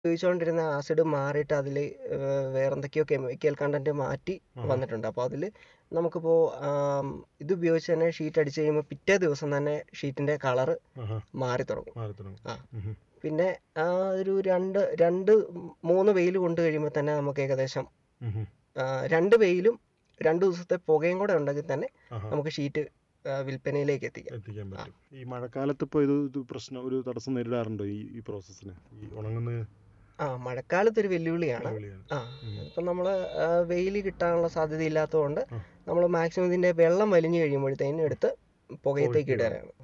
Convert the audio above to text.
ഉപയോഗിച്ചുകൊണ്ടിരുന്ന acid മാറിയിട്ട് അതിൽ വേറെന്തൊക്കെയോ chemical content മാറ്റി ആഹാ. വന്നിട്ടുണ്ട് അപ്പോൾ അതിൽ നമുക്കിപ്പോൾ ഇത് ഉപയോഗിച്ച് തന്നെ ഷീറ്റ് അടിച്ച് കഴിയുമ്പോൾ പിറ്റേ ദിവസം തന്നെ ഷീറ്റിൻ്റെ കളറ് ആഹാ മാറി തുടങ്ങും മാറി തുടങ്ങും ആ. ഉം. പിന്നെ ആ ഒരു രണ്ട് രണ്ട് മൂന്ന് വെയിൽ കൊണ്ട് കഴിയുമ്പോൾ തന്നെ നമുക്ക് ഏകദേശം ഉം. ആ, രണ്ട് വെയിലും രണ്ട് ദിവസത്തെ പുകയും കൂടെ ഉണ്ടെങ്കിൽ തന്നെ ആഹാ നമുക്ക് ഷീറ്റ് ആ, വിൽപ്പനയിലേക്ക് എത്തിക്കാം എത്തിക്കാൻ പറ്റും ഈ മഴക്കാലത്ത് ഇപ്പോൾ ഇത് ഇത് പ്രശ്നം ഒരു തടസ്സം നേരിടാറുണ്ടോ ഈ ഈ പ്രോസസ്സിന് ഈ ഉണങ്ങുന്ന ആ മഴക്കാലത്ത് ഒരു വെല്ലുവിളിയാണ് വെളിയാണ് ആ ഉം. ഇപ്പം നമ്മൾ വെയിൽ കിട്ടാനുള്ള സാധ്യത ഇല്ലാത്തതുകൊണ്ട് ആ. നമ്മൾ മാക്സിമം ഇതിൻ്റെ വെള്ളം വലിഞ്ഞു കഴിയുമ്പോഴത്തേനും എടുത്ത് പുകയത്തേക്ക് പുകയ്ക്ക് ഇടാനാണ്